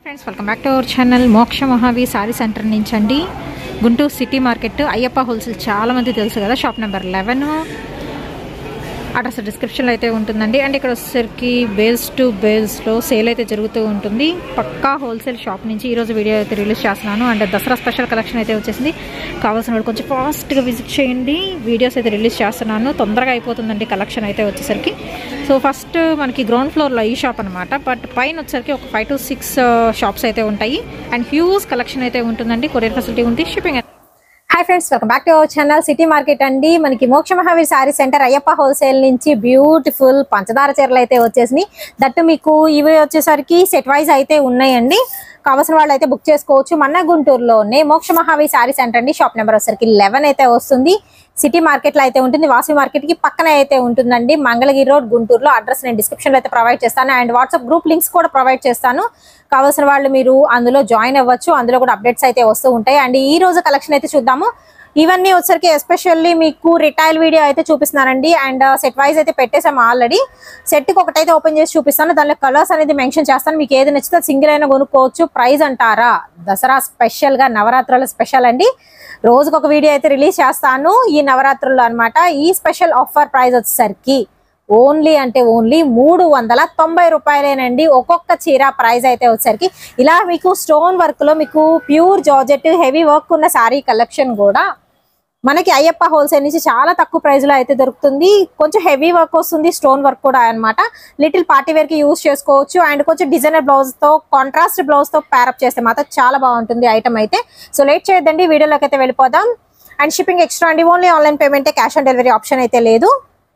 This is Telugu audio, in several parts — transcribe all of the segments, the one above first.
friends welcome back to our channel Moksha Mahavi sari centre నుంచి అండి Guntur city market Ayyappa wholesale చాలా మంది తెలుసు కదా షాప్ నెంబర్ లెవెన్ అడ్రస్ డిస్క్రిప్షన్లో అయితే ఉంటుందండి అండ్ ఇక్కడ వచ్చేసరికి బేస్ టు బేస్లో సేల్ అయితే జరుగుతూ ఉంటుంది పక్కా హోల్సేల్ షాప్ నుంచి ఈరోజు వీడియో అయితే రిలీజ్ చేస్తున్నాను అండ్ దసరా స్పెషల్ కలెక్షన్ అయితే వచ్చేసింది కావాల్సిన వాళ్ళు కొంచెం ఫాస్ట్గా విజిట్ చేయండి వీడియోస్ అయితే రిలీజ్ చేస్తున్నాను తొందరగా అయిపోతుందండి కలెక్షన్ అయితే వచ్చేసరికి సో ఫస్ట్ మనకి గ్రౌండ్ ఫ్లోర్లో ఈ షాప్ అనమాట బట్ పైన వచ్చేసరికి ఒక ఫైవ్ టు సిక్స్ షాప్స్ అయితే ఉంటాయి అండ్ హ్యూజ్ కలెక్షన్ అయితే ఉంటుందండి కొరియర్ ఫెసిలిటీ ఉంది shipping hi friends welcome back to our channel city market అండి మనకి మోక్ష మహావీర్ సారీ సెంటర్ అయ్యప్ప హోల్సేల్ నుంచి బ్యూటిఫుల్ పంచదార చీరలు అయితే వచ్చేసినాయి దట్టు మీకు ఇవి వచ్చేసరికి సెట్ వైజ్ అయితే ఉన్నాయండి కావాల్సిన వాళ్ళు అయితే బుక్ చేసుకోవచ్చు మన గుంటూరులోనే మోక్ష మహావీర్ సారీ సెంటర్ అండి షాప్ నెంబర్ వచ్చేసరికి లెవెన్ అయితే వస్తుంది సిటీ మార్కెట్ లో అయితే ఉంటుంది వాసవి మార్కెట్ కి పక్కన అయితే ఉంటుందండి మంగళగిరి రోడ్ గుంటూరులో అడ్రస్ నేను డిస్క్రిప్షన్ లో అయితే ప్రొవైడ్ చేస్తాను అండ్ వాట్సాప్ గ్రూప్ లింక్స్ కూడా ప్రొవైడ్ చేస్తాను కావాల్సిన వాళ్ళు మీరు అందులో జాయిన్ అవ్వచ్చు అందులో కూడా అప్డేట్స్ అయితే వస్తూ ఉంటాయి అండ్ ఈ రోజు కలెక్షన్ అయితే చూద్దాము ఇవన్నీ వచ్చరికి ఎస్పెషల్లీ మీకు రిటైల్ వీడియో అయితే చూపిస్తున్నానండి అండ్ సెట్ వైజ్ అయితే పెట్టేసాము ఆల్రెడీ సెట్ కి ఒకటైతే ఓపెన్ చేసి చూపిస్తాను దానిలో కలర్స్ అనేది మెన్షన్ చేస్తాను మీకు ఏది నచ్చితే సింగిల్ అయినా కొనుక్కోవచ్చు ప్రైస్ అంటారా దసరా స్పెషల్ గా నవరాత్రుల స్పెషల్ అండి రోజుకు ఒక వీడియో అయితే రిలీజ్ చేస్తాను ఈ నవరాత్రుల్లో అన్నమాట ఈ స్పెషల్ ఆఫర్ ప్రైస్ వచ్చేసరికి ఓన్లీ అంటే ఓన్లీ మూడు వందల తొంభై రూపాయలేనండి ఒక్కొక్క చీర ప్రైస్ అయితే వచ్చేసరికి ఇలా మీకు స్టోన్ వర్క్ లో మీకు ప్యూర్ జార్జెట్ హెవీ వర్క్ ఉన్న శారీ కలెక్షన్ కూడా మనకి అయ్యప్ప హోల్సేల్ నుంచి చాలా తక్కువ ప్రైస్ లో అయితే దొరుకుతుంది కొంచెం హెవీ వర్క్ వస్తుంది స్టోన్ వర్క్ కూడా అన్నమాట లిటిల్ పార్టీ వేర్ కి యూస్ చేసుకోవచ్చు అండ్ కొంచెం డిజైనర్ బ్లౌజ్ తో కాంట్రాస్ట్ బ్లౌజ్ తో ప్యారప్ చేస్తే మాత్రం చాలా బాగుంటుంది ఐటమ్ అయితే సో లేట్ చేయొద్దండి వీడియోలోకి అయితే వెళ్ళిపోదాం అండ్ షిప్పింగ్ ఎక్స్ట్రా అండి ఓన్లీ ఆన్లైన్ పేమెంటే క్యాష్ ఆన్ డెలివరీ ఆప్షన్ అయితే లేదు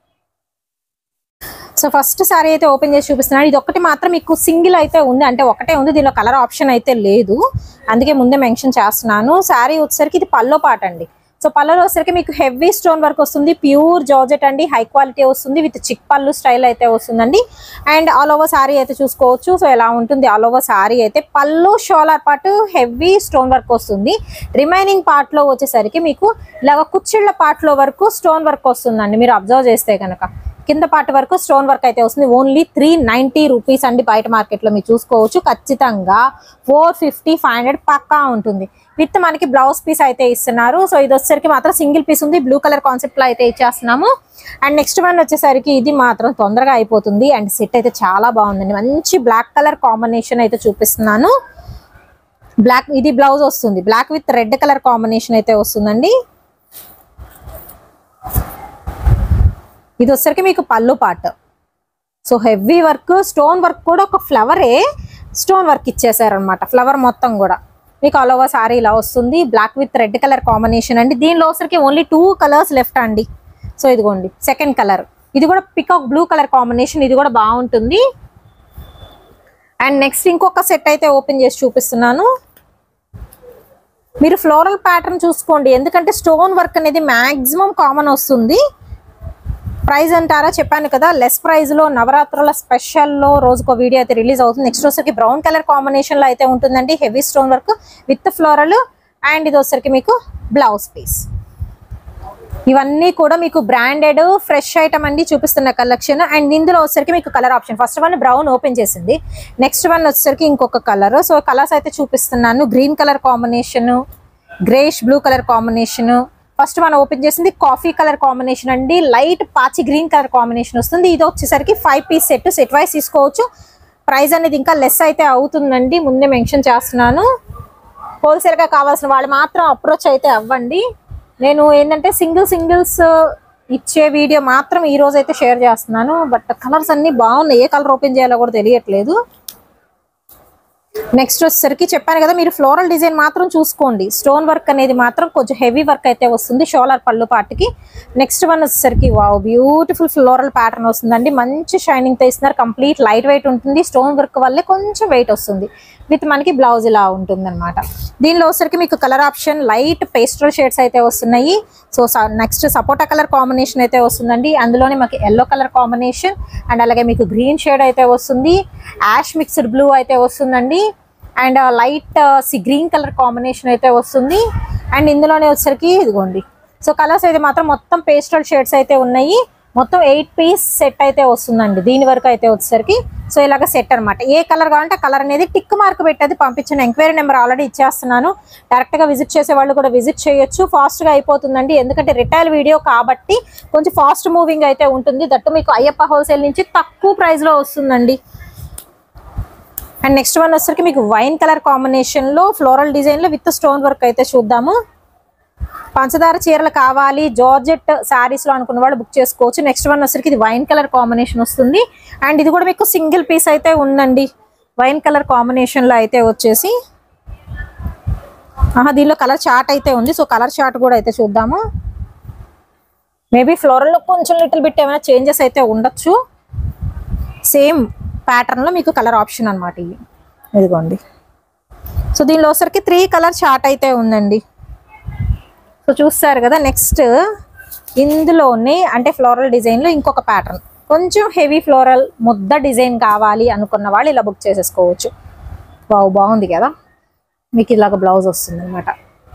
సో ఫస్ట్ సారీ అయితే ఓపెన్ చేసి చూపిస్తున్నాను ఇది ఒకటి మాత్రం మీకు సింగిల్ అయితే ఉంది అంటే ఒకటే ఉంది దీనిలో కలర్ ఆప్షన్ అయితే లేదు అందుకే ముందే మెన్షన్ చేస్తున్నాను సారీ వచ్చేసరికి ఇది పల్లో పాట అండి సో పళ్ళలో వచ్చేసరికి మీకు హెవీ స్టోన్ వర్క్ వస్తుంది ప్యూర్ జార్జెట్ అండి హై క్వాలిటీ వస్తుంది విత్ చిక్ పళ్ళు స్టైల్ అయితే వస్తుందండి అండ్ ఆల్ ఓవర్ సారీ అయితే చూసుకోవచ్చు సో ఎలా ఉంటుంది ఆల్ ఓవర్ సారీ అయితే పళ్ళు shoulder part heavy stone work వస్తుంది రిమైనింగ్ పార్ట్ లో వచ్చేసరికి మీకు ఇలాగ కుచ్చిళ్ళ పార్ట్ లో వరకు స్టోన్ వర్క్ వస్తుందండి మీరు అబ్జర్వ్ చేస్తే కనుక కింద పార్ట్ వరకు స్టోన్ వర్క్ అయితే వస్తుంది ఓన్లీ త్రీ నైన్టీ రూపీస్ అండి బయట మార్కెట్ లో మీరు చూసుకోవచ్చు ఖచ్చితంగా ఫోర్ ఫిఫ్టీ ఫైవ్ హండ్రెడ్ పక్కా ఉంటుంది విత్ మనకి బ్లౌజ్ పీస్ అయితే ఇస్తున్నారు సో ఇది వచ్చేసరికి మాత్రం సింగిల్ పీస్ ఉంది బ్లూ కలర్ కాన్సెప్ట్ లో అయితే ఇచ్చేస్తున్నాము అండ్ నెక్స్ట్ వన్ వచ్చేసరికి ఇది మాత్రం తొందరగా అయిపోతుంది అండ్ సెట్ అయితే చాలా బాగుందండి మంచి బ్లాక్ కలర్ కాంబినేషన్ అయితే చూపిస్తున్నాను బ్లాక్ ఇది బ్లౌజ్ వస్తుంది black with red colour combination అయితే వస్తుందండి ఇది వచ్చరికి మీకు పళ్ళు పాట so heavy work stone work కూడా ఒక ఫ్లవరే స్టోన్ వర్క్ ఇచ్చేసారనమాట ఫ్లవర్ మొత్తం కూడా మీకు ఆల్ ఓవర్ సారీ ఇలా వస్తుంది black with red colour combination అండి దీనిలో వచ్చరికి ఓన్లీ టూ కలర్స్ లెఫ్ట్ అండి సో ఇదిగోండి సెకండ్ కలర్ ఇది కూడా పికాక్ బ్లూ కలర్ కాంబినేషన్ ఇది కూడా బాగుంటుంది అండ్ నెక్స్ట్ ఇంకొక సెట్ అయితే ఓపెన్ చేసి చూపిస్తున్నాను మీరు ఫ్లోరల్ ప్యాటర్న్ చూసుకోండి ఎందుకంటే స్టోన్ వర్క్ అనేది మాక్సిమం కామన్ వస్తుంది ప్రైస్ అంటారా చెప్పాను కదా లెస్ ప్రైస్ లో నవరాత్రుల స్పెషల్ లో రోజుకో వీడియో అయితే రిలీజ్ అవుతుంది నెక్స్ట్ వచ్చరికి బ్రౌన్ కలర్ కాంబినేషన్ లో అయితే ఉంటుందండి heavy stone work with floral and ఇది వచ్చరికి మీకు బ్లౌజ్ పీస్ ఇవన్నీ కూడా మీకు బ్రాండెడ్ ఫ్రెష్ ఐటమ్ అండి చూపిస్తున్న కలెక్షన్ అండ్ ఇందులో వచ్చరికి మీకు colour option first one brown open చేసింది నెక్స్ట్ వన్ వచ్చరికి ఇంకొక కలర్ సో కలర్స్ అయితే చూపిస్తున్నాను green colour combination greyish blue colour combination first మనం ఓపెన్ చేసింది కాఫీ కలర్ కాంబినేషన్ అండి లైట్ పాచి గ్రీన్ కలర్ కాంబినేషన్ వస్తుంది ఇది వచ్చేసరికి five piece set set wise తీసుకోవచ్చు ప్రైస్ అనేది ఇంకా లెస్ అయితే అవుతుందండి ముందే మెన్షన్ చేస్తున్నాను హోల్సేల్ గా కావాల్సిన వాళ్ళు మాత్రం అప్రోచ్ అయితే అవ్వండి నేను ఏంటంటే సింగిల్ సింగిల్స్ ఇచ్చే వీడియో మాత్రం ఈ రోజు అయితే షేర్ చేస్తున్నాను బట్ కలర్స్ అన్ని బాగున్నాయి ఏ కలర్ ఓపెన్ చేయాలో కూడా తెలియట్లేదు నెక్స్ట్ వచ్చేసరికి చెప్పాను కదా మీరు ఫ్లోరల్ డిజైన్ మాత్రం చూసుకోండి స్టోన్ వర్క్ అనేది మాత్రం కొంచెం హెవీ వర్క్ అయితే వస్తుంది షోలర్ పళ్ళు పాటికి నెక్స్ట్ వన్ వచ్చేసరికి వావ్ బ్యూటిఫుల్ ఫ్లోరల్ ప్యాటర్న్ వస్తుందండి మంచి షైనింగ్ తో ఇస్తున్నారు కంప్లీట్ లైట్ వెయిట్ ఉంటుంది స్టోన్ వర్క్ వల్లే కొంచెం వెయిట్ వస్తుంది విత్ మనకి బ్లౌజ్ ఇలా ఉంటుంది అనమాట దీనిలో వచ్చరికి మీకు colour option light pastel shades అయితే వస్తున్నాయి సో నెక్స్ట్ సపోటా కలర్ కాంబినేషన్ అయితే వస్తుందండి అందులోనే మాకు ఎల్లో కలర్ కాంబినేషన్ అండ్ అలాగే మీకు గ్రీన్ షేడ్ అయితే వస్తుంది యాష్ మిక్స్డ్ బ్లూ అయితే వస్తుందండి and light sea green colour combination అయితే వస్తుంది అండ్ ఇందులోనే వచ్చరికి ఇదిగోండి సో కలర్స్ అయితే మాత్రం మొత్తం పేస్టల్ షేడ్స్ అయితే ఉన్నాయి మొత్తం ఎయిట్ పీస్ సెట్ అయితే వస్తుందండి దీని వరకు అయితే వచ్చేసరికి సో ఇలాగ సెట్ అన్నమాట ఏ కలర్ కావాలంటే కలర్ అనేది టిక్ మార్క్ పెట్టేది పంపించిన ఎంక్వైరీ నెంబర్ ఆల్రెడీ ఇచ్చేస్తున్నాను డైరెక్ట్ గా విజిట్ చేసే వాళ్ళు కూడా విజిట్ చేయొచ్చు ఫాస్ట్ గా అయిపోతుందండి ఎందుకంటే రిటైల్ వీడియో కాబట్టి కొంచెం ఫాస్ట్ మూవింగ్ అయితే ఉంటుంది దట్టు మీకు అయ్యప్ప హోల్సేల్ నుంచి తక్కువ ప్రైస్ లో వస్తుందండి అండ్ నెక్స్ట్ వన్ వచ్చరికి మీకు వైన్ కలర్ కాంబినేషన్ లో ఫ్లోరల్ డిజైన్ లో విత్ స్టోన్ వర్క్ అయితే చూద్దాము పంచదార చీరలు కావాలి జార్జెట్ శారీస్ లో అనుకున్న వాళ్ళు బుక్ చేసుకోవచ్చు నెక్స్ట్ వన్ వచ్చరికి ఇది వైన్ కలర్ కాంబినేషన్ వస్తుంది అండ్ ఇది కూడా మీకు సింగిల్ పీస్ అయితే ఉందండి వైన్ కలర్ కాంబినేషన్ లో అయితే వచ్చేసి ఆహా దీనిలో కలర్ చార్ట్ అయితే ఉంది సో కలర్ చార్ట్ కూడా అయితే చూద్దాము మేబీ ఫ్లోరల్ లో కొంచెం లిటిల్ బిట్ ఏమైనా చేంజెస్ అయితే ఉండొచ్చు సేమ్ ప్యాటర్న్ లో మీకు కలర్ ఆప్షన్ అనమాట ఇవి ఇదిగోండి సో దీనిలో వచ్చరికి త్రీ కలర్ చార్ట్ అయితే ఉందండి సో చూస్తారు కదా నెక్స్ట్ ఇందులోనే అంటే ఫ్లోరల్ డిజైన్ లో ఇంకొక ప్యాటర్న్ కొంచెం హెవీ ఫ్లోరల్ ముద్ద డిజైన్ కావాలి అనుకున్న వాళ్ళు ఇలా బుక్ చేసేసుకోవచ్చు బాగు బాగుంది కదా మీకు ఇలాగ బ్లౌజ్ వస్తుంది అనమాట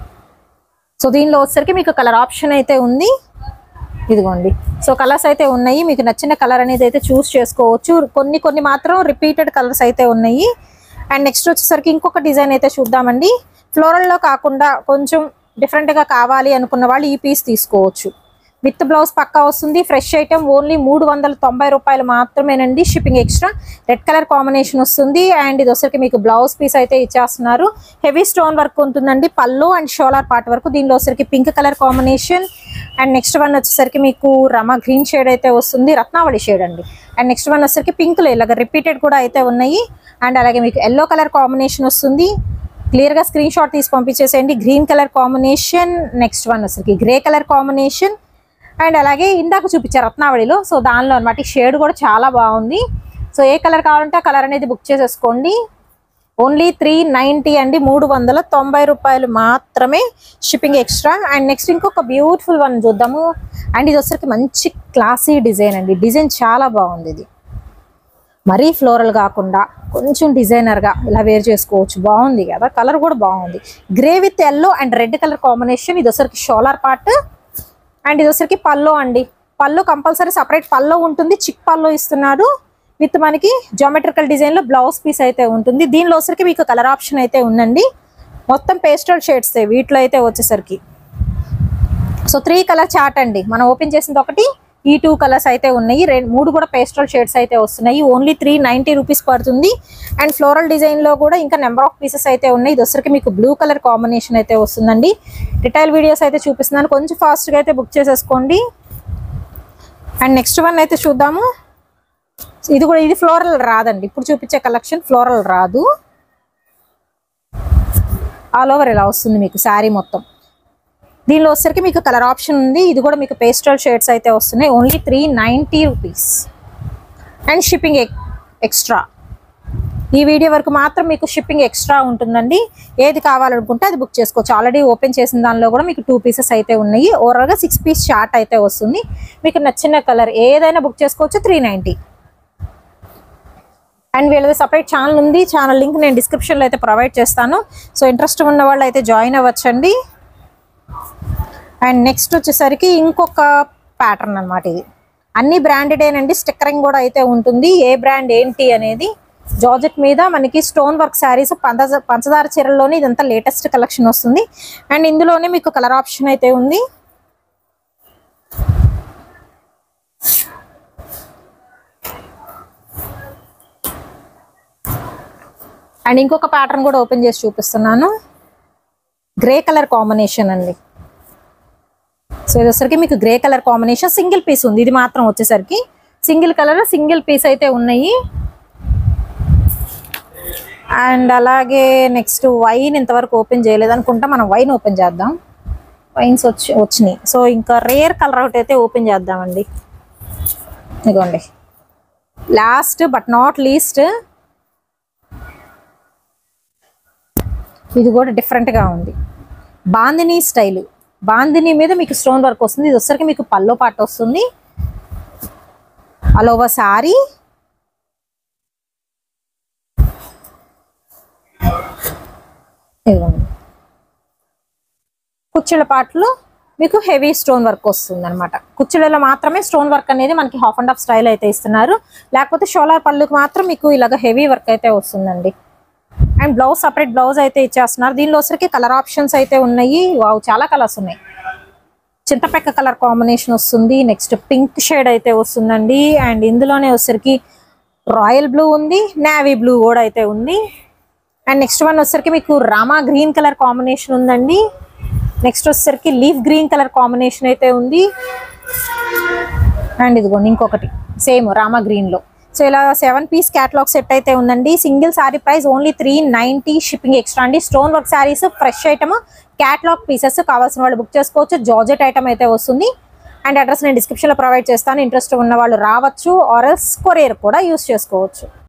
సో దీనిలో వచ్చేసరికి మీకు కలర్ ఆప్షన్ అయితే ఉంది ఇదిగోండి సో కలర్స్ అయితే ఉన్నాయి మీకు నచ్చిన కలర్ అనేది అయితే చూస్ చేసుకోవచ్చు కొన్ని కొన్ని మాత్రం రిపీటెడ్ కలర్స్ అయితే ఉన్నాయి అండ్ నెక్స్ట్ వచ్చేసరికి ఇంకొక డిజైన్ అయితే చూద్దామండి ఫ్లోరల్లో కాకుండా కొంచెం డిఫరెంట్గా కావాలి అనుకున్న వాళ్ళు ఈ పీస్ తీసుకోవచ్చు విత్ బ్లౌజ్ పక్కా వస్తుంది ఫ్రెష్ ఐటమ్ ఓన్లీ మూడు వందల తొంభై రూపాయలు మాత్రమేనండి shipping extra red colour combination వస్తుంది అండ్ ఇది వచ్చరికి మీకు బ్లౌజ్ పీస్ అయితే ఇచ్చేస్తున్నారు హెవీ స్టోన్ వర్క్ ఉంటుందండి పళ్ళు అండ్ షోలార్ పార్ట్ వరకు దీనిలో వచ్చరికి pink colour combination and next one వచ్చేసరికి మీకు రమ గ్రీన్ షేడ్ అయితే వస్తుంది రత్నావళి షేడ్ అండి అండ్ నెక్స్ట్ వన్ వచ్చరికి పింక్ ఇలాగ రిపీటెడ్ కూడా అయితే ఉన్నాయి అండ్ అలాగే మీకు ఎల్లో కలర్ కాంబినేషన్ వస్తుంది క్లియర్ గా స్క్రీన్ షాట్ తీసి పంపించేసేయండి green colour combination next one వచ్చరికి గ్రే కలర్ కాంబినేషన్ అండ్ అలాగే ఇందాక చూపించారు రత్నావళిలో సో దానిలో అనమాట ఈ షేడ్ కూడా చాలా బాగుంది సో ఏ కలర్ కావాలంటే ఆ కలర్ అనేది బుక్ చేసేసుకోండి ఓన్లీ త్రీ నైంటీ అండి మూడు వందల తొంభై రూపాయలు మాత్రమే షిప్పింగ్ ఎక్స్ట్రా అండ్ నెక్స్ట్ ఇంకొక బ్యూటిఫుల్ వన్ చూద్దాము అండ్ ఇది వచ్చరికి మంచి క్లాసీ డిజైన్ అండి డిజైన్ చాలా బాగుంది ఇది మరీ ఫ్లోరల్ కాకుండా కొంచెం డిజైనర్గా ఇలా వేర్ చేసుకోవచ్చు బాగుంది కదా కలర్ కూడా బాగుంది grey with yellow and red colour combination ఇది వచ్చరికి షోలార్ పార్ట్ అండ్ ఇది వచ్చరికి పల్లో అండి పళ్ళు కంపల్సరీ సపరేట్ పల్లో ఉంటుంది చిక్ పల్లో ఇస్తున్నాడు విత్ మనకి జామెట్రికల్ డిజైన్ లో బ్లౌజ్ పీస్ అయితే ఉంటుంది దీనిలో వచ్చరికి మీకు కలర్ ఆప్షన్ అయితే ఉందండి మొత్తం పేస్టల్ షేడ్స్ వీటిలో అయితే వచ్చేసరికి సో త్రీ కలర్ చార్ట్ అండి మనం ఓపెన్ చేసింది ఒకటి ఈ టూ కలర్స్ అయితే ఉన్నాయి రెండు మూడు కూడా పేస్టల్ షేడ్స్ అయితే వస్తున్నాయి ఓన్లీ త్రీ నైంటీ రూపీస్ పడుతుంది అండ్ ఫ్లోరల్ డిజైన్ లో కూడా ఇంకా నెంబర్ ఆఫ్ పీసెస్ అయితే ఉన్నాయి ఇది వచ్చరికి మీకు బ్లూ కలర్ కాంబినేషన్ అయితే వస్తుందండి రిటైల్ వీడియోస్ అయితే చూపిస్తున్నాను కొంచెం fast గా అయితే బుక్ చేసేసుకోండి అండ్ నెక్స్ట్ వన్ అయితే చూద్దాము ఇది కూడా ఇది ఫ్లోరల్ రాదండి ఇప్పుడు చూపించే కలెక్షన్ ఫ్లోరల్ రాదు ఆల్ ఓవర్ ఇలా వస్తుంది మీకు శారీ మొత్తం దీనిలో వచ్చరికి మీకు కలర్ ఆప్షన్ ఉంది ఇది కూడా మీకు పేస్టల్ షేడ్స్ అయితే వస్తున్నాయి only three ninety rupees and shipping extra ఈ వీడియో వరకు మాత్రం మీకు షిప్పింగ్ ఎక్స్ట్రా ఉంటుందండి ఏది కావాలనుకుంటే అది బుక్ చేసుకోవచ్చు ఆల్రెడీ ఓపెన్ చేసిన దానిలో కూడా మీకు టూ పీసెస్ అయితే ఉన్నాయి ఓవరాల్గా సిక్స్ పీస్ షార్ట్ అయితే వస్తుంది మీకు నచ్చిన కలర్ ఏదైనా బుక్ చేసుకోవచ్చు త్రీ నైంటీ అండ్ వీళ్ళది సపరేట్ ఛానల్ ఉంది ఛానల్ లింక్ నేను డిస్క్రిప్షన్లో అయితే ప్రొవైడ్ చేస్తాను సో ఇంట్రెస్ట్ ఉన్న వాళ్ళు అయితే జాయిన్ అవ్వచ్చండి అండ్ నెక్స్ట్ వచ్చేసరికి ఇంకొక ప్యాటర్న్ అన్నమాట ఇది అన్ని బ్రాండెడేనండి స్టిక్కరింగ్ కూడా అయితే ఉంటుంది ఏ బ్రాండ్ ఏంటి అనేది జార్జెట్ మీద మనకి స్టోన్ వర్క్ శారీస్ పంచదార పంచదార చీరల్లోనే ఇదంతా లేటెస్ట్ కలెక్షన్ వస్తుంది అండ్ ఇందులోనే మీకు కలర్ ఆప్షన్ అయితే ఉంది అండ్ ఇంకొక ప్యాటర్న్ కూడా ఓపెన్ చేసి చూపిస్తున్నాను గ్రే కలర్ కాంబినేషన్ అండి సో ఇది వచ్చరికి మీకు grey colour combination single piece ఉంది ఇది మాత్రం వచ్చేసరికి సింగిల్ కలర్ సింగిల్ పీస్ అయితే ఉన్నాయి అండ్ అలాగే నెక్స్ట్ వైన్ ఇంతవరకు ఓపెన్ చేయలేదు అనుకుంటా మనం వైన్ ఓపెన్ చేద్దాం వైన్స్ వచ్చి వచ్చినాయి సో ఇంకా రేర్ కలర్ ఒకటి అయితే ఓపెన్ చేద్దామండి ఇదిగోండి లాస్ట్ బట్ నాట్ లీస్ట్ ఇది కూడా డిఫరెంట్గా ఉంది బాందిని స్టైల్ బాందిని మీద మీకు స్టోన్ వర్క్ వస్తుంది ఇది వచ్చరికి మీకు పల్లో పాట వస్తుంది అలోవా సారీ ఇదిగోండి కుచ్చుల పాటలు మీకు హెవీ స్టోన్ వర్క్ వస్తుంది అనమాట కుచ్చులలో మాత్రమే స్టోన్ వర్క్ అనేది మనకి హాఫ్ అండ్ హాఫ్ స్టైల్ అయితే ఇస్తున్నారు లేకపోతే షోలార్ పళ్ళుకి మాత్రం మీకు ఇలాగ హెవీ వర్క్ అయితే వస్తుందండి అండ్ బ్లౌజ్ సపరేట్ బ్లౌజ్ అయితే ఇచ్చేస్తున్నారు దీనిలో వచ్చరికి కలర్ ఆప్షన్స్ అయితే ఉన్నాయి వావ్ చాలా కలర్స్ ఉన్నాయి చింతపెక్క కలర్ కాంబినేషన్ వస్తుంది నెక్స్ట్ పింక్ షేడ్ అయితే వస్తుందండి అండ్ ఇందులోనే వచ్చరికి రాయల్ బ్లూ ఉంది నేవీ బ్లూ కూడా అయితే ఉంది అండ్ నెక్స్ట్ వన్ వచ్చరికి మీకు రామా గ్రీన్ కలర్ కాంబినేషన్ ఉందండి నెక్స్ట్ వచ్చేసరికి లీఫ్ గ్రీన్ కలర్ కాంబినేషన్ అయితే ఉంది అండ్ ఇదిగోండి ఇంకొకటి సేమ్ రామా గ్రీన్ లో సో ఇలా సెవెన్ పీస్ క్యాటలాగ్ సెట్ అయితే ఉందండి single sari price only three ninety shipping extra అండి stone work saris fresh item catalogue pieces కావాల్సిన వాళ్ళు బుక్ చేసుకోవచ్చు జార్జెట్ ఐటమ్ అయితే వస్తుంది అండ్ అడ్రస్ నేను డిస్క్రిప్షన్లో ప్రొవైడ్ చేస్తాను ఇంట్రెస్ట్ ఉన్న వాళ్ళు రావచ్చు ఆర్ఎల్స్ కొరియర్ కూడా యూస్ చేసుకోవచ్చు